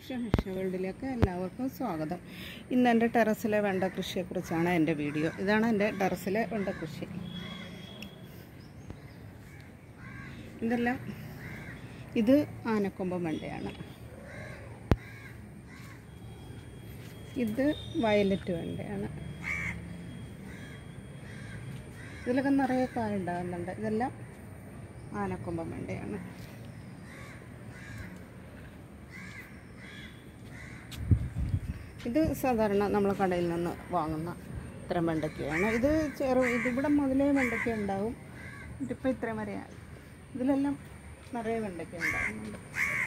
ഷമിഷ വേൾഡിലേക്ക് എല്ലാവർക്കും സ്വാഗതം ഇന്ന് എൻ്റെ ടെറസിലെ വെണ്ട കൃഷിയെക്കുറിച്ചാണ് എൻ്റെ വീഡിയോ ഇതാണ് എൻ്റെ ടെറസിലെ വെണ്ട കൃഷി ഇതെല്ലാം ഇത് ആനക്കൊമ്പൻ വെണ്ടയാണ് ഇത് വയലറ്റ് വെണ്ടയാണ് ഇതിലൊക്കെ നിറയെ കായ ഉണ്ടാകുന്നുണ്ട് ഇതെല്ലാം ആനക്കൊമ്പൻ വെണ്ടയാണ് ഇത് സാധാരണ നമ്മൾ കടയിൽ നിന്ന് വാങ്ങുന്ന ഇത്തരം വെണ്ടയ്ക്കയാണ് ഇത് ചെറു ഇതിവിടെ മുതലേ വെണ്ടയ്ക്ക ഉണ്ടാവും ഇതിപ്പോൾ ഇത്രയും വരെയാണ് ഇതിലെല്ലാം നിറയെ വെണ്ടയ്ക്ക ഉണ്ടാകുന്നുണ്ട്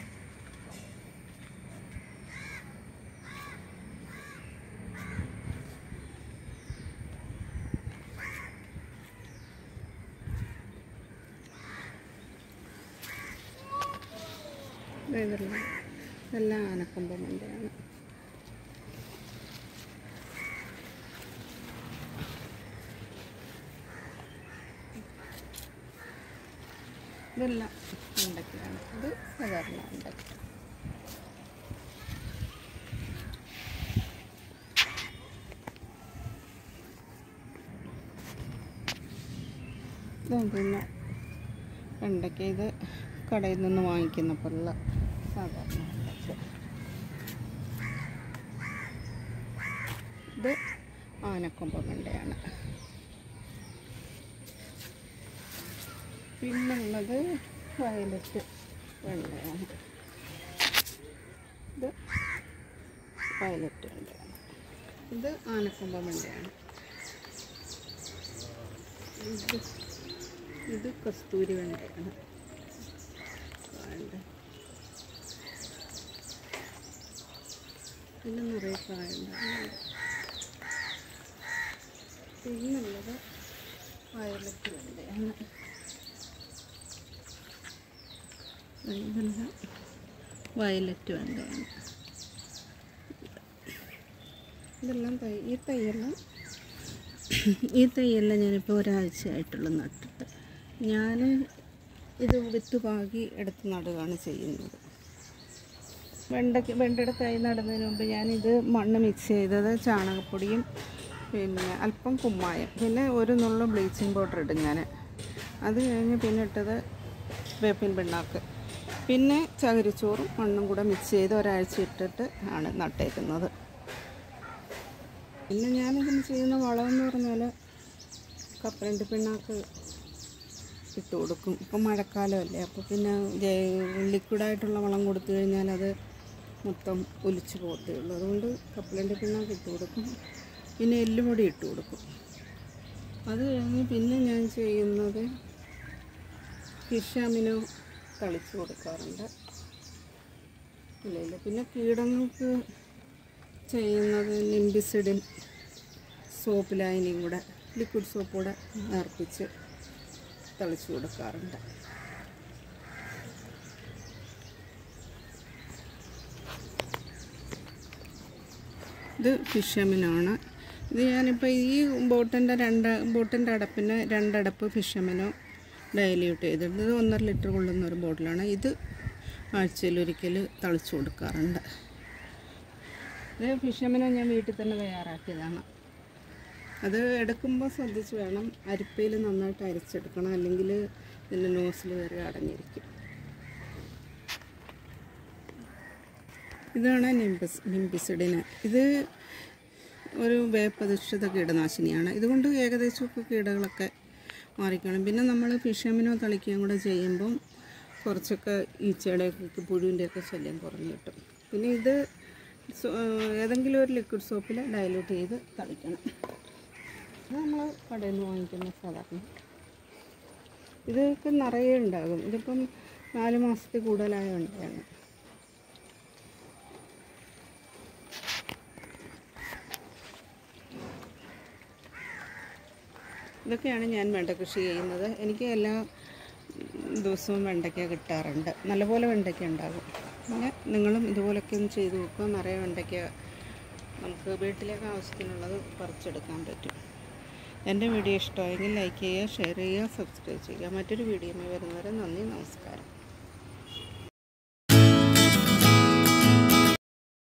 ദേ ഇതെല്ലാം ഇതെല്ലാം ആനക്കൊമ്പൻ വെണ്ടയാണ് ഇതെല്ലാം വെണ്ടയ്ക്കയാണ് ഇത് സാധാരണ വെണ്ടയ്ക്ക ഇത് പിന്നെ വെണ്ടയ്ക്ക ഇത് കടയിൽ നിന്ന് വാങ്ങിക്കുന്ന പോലുള്ള സാധാരണ വെണ്ടയ്ക്ക ഇത് ആനക്കൊമ്പൻ വെണ്ടയാണ് പിന്നുള്ളത് വയലറ്റ് വെള്ളയാണ് ഇത് വയലറ്റ് വെള്ളയാണ് ഇത് ആനക്കൊമ്പൻ വെള്ളയാണ് ഇത് ഇത് കസ്തൂരി വെണ്ടയാണ് വേണ്ട പിന്നെ നിറയെ കായുണ്ടാകുന്നുണ്ട് പിന്നുള്ളത് വയലറ്റ് വെണ്ടയാണ് ഇതെല്ലാം വയലറ്റ് വെണ്ടയാണ് ഇതെല്ലാം തൈ ഈ തൈയെല്ലാം ഈ തൈയെല്ലാം ഞാനിപ്പോൾ ഒരാഴ്ചയായിട്ടുള്ള നട്ടിട്ട് ഞാൻ ഇത് വിത്ത് പാകി എടുത്ത് നടുകയാണ് ചെയ്യുന്നത് വെണ്ടയ്ക്ക് വെണ്ടയുടെ തൈ നടുന്നതിന് മുമ്പ് ഞാനിത് മണ്ണ് മിക്സ് ചെയ്തത് ചാണകപ്പൊടിയും പിന്നെ അല്പം കുമ്മായം പിന്നെ ഒരു നുള്ള ബ്ലീച്ചിങ് പൗഡർ ഇടും ഞാൻ അത് കഴിഞ്ഞ് പിന്നെ ഇട്ടത് വേപ്പിൻ പിണ്ണാക്ക് പിന്നെ ചകിരിച്ചോറും മണ്ണും കൂടെ മിക്സ് ചെയ്ത് ഒരാഴ്ച ഇട്ടിട്ട് ആണ് നട്ടേക്കുന്നത് പിന്നെ ഞാനിതിന് ചെയ്യുന്ന വളമെന്ന് പറഞ്ഞാൽ കപ്പലണ്ടി പിണ്ണാക്ക് ഇട്ട് കൊടുക്കും ഇപ്പം മഴക്കാലമല്ലേ അപ്പോൾ പിന്നെ ലിക്വിഡായിട്ടുള്ള വളം കൊടുത്തു കഴിഞ്ഞാൽ അത് മൊത്തം ഒലിച്ചു പോകത്തേ ഉള്ളൂ അതുകൊണ്ട് കപ്പലണ്ടി പിണ്ണാക്ക് ഇട്ട് കൊടുക്കും പിന്നെ എല്ലുപൊടി ഇട്ട് കൊടുക്കും അത് കഴിഞ്ഞ് പിന്നെ ഞാൻ ചെയ്യുന്നത് ഫിഷാമിനോ തളിച്ച് കൊടുക്കാറുണ്ട് ഇല്ല ഇല്ല പിന്നെ കീടങ്ങൾക്ക് ചെയ്യുന്നത് നിംബിസിഡിൻ സോപ്പ് ലായനിയും കൂടെ ലിക്വിഡ് സോപ്പ് കൂടെ നേർപ്പിച്ച് തളിച്ച് കൊടുക്കാറുണ്ട് ഇത് ഫിഷമിനാണ് ഇത് ഞാനിപ്പോൾ ഈ ബോട്ടിൻ്റെ രണ്ട് ബോട്ടിൻ്റെ അടപ്പിന് രണ്ടടപ്പ് ഫിഷമിനോ ഡയല്യൂട്ട് ചെയ്തിട്ട് ഇത് ഒന്നര ലിറ്റർ കൊള്ളുന്ന ഒരു ബോട്ടിലാണ് ഇത് ആഴ്ചയിലൊരിക്കൽ തളിച്ചു കൊടുക്കാറുണ്ട് ഇത് ഫിഷമിനോ ഞാൻ വീട്ടിൽ തന്നെ തയ്യാറാക്കിയതാണ് അത് എടുക്കുമ്പോൾ ശ്രദ്ധിച്ച് വേണം അരിപ്പയിൽ നന്നായിട്ട് അരിച്ചെടുക്കണം അല്ലെങ്കിൽ ഇതിൻ്റെ നോസിൽ കയറി അടഞ്ഞിരിക്കും ഇതാണ് നിംബസ് നിംബിസിഡിന് ഇത് ഒരു വേപ്പധിഷ്ഠിത കീടനാശിനിയാണ് ഇതുകൊണ്ട് ഏകദേശമൊക്കെ കീടങ്ങളൊക്കെ മാറിക്കണം പിന്നെ നമ്മൾ ഫിഷമിനോ തളിക്കുകയും കൂടെ ചെയ്യുമ്പം കുറച്ചൊക്കെ ഈച്ചയുടെയൊക്കെ പുഴുവിൻ്റെയൊക്കെ ശല്യം കുറഞ്ഞു കിട്ടും പിന്നെ ഇത് സോ- ഏതെങ്കിലും ഒരു ലിക്വിഡ് സോപ്പിൽ ഡയലൂട്ട് ചെയ്ത് തളിക്കണം ഇത് നമ്മൾ കടയിൽ നിന്ന് വാങ്ങിക്കുന്ന സാധാരണ ഇതൊക്കെ നിറയെ ഉണ്ടാകും ഇതിപ്പം നാല് മാസത്തിൽ കൂടുതലായ ഉണ്ടായാണ് ഇതൊക്കെയാണ് ഞാൻ വെണ്ട കൃഷി ചെയ്യുന്നത് എനിക്ക് എല്ലാ ദിവസവും വെണ്ടയ്ക്ക കിട്ടാറുണ്ട് നല്ലപോലെ വെണ്ടയ്ക്ക ഉണ്ടാകും പിന്നെ നിങ്ങളും ഇതുപോലൊക്കെ ഒന്ന് ചെയ്ത് നോക്കുക നിറയെ വെണ്ടയ്ക്ക നമുക്ക് വീട്ടിലേക്ക് ആവശ്യത്തിനുള്ളത് പറിച്ചെടുക്കാൻ പറ്റും എൻ്റെ വീഡിയോ ഇഷ്ടമായെങ്കിൽ ലൈക്ക് ചെയ്യുക ഷെയർ ചെയ്യുക സബ്സ്ക്രൈബ് ചെയ്യുക മറ്റൊരു വീഡിയോയുമായി വരുന്നവരെ നന്ദി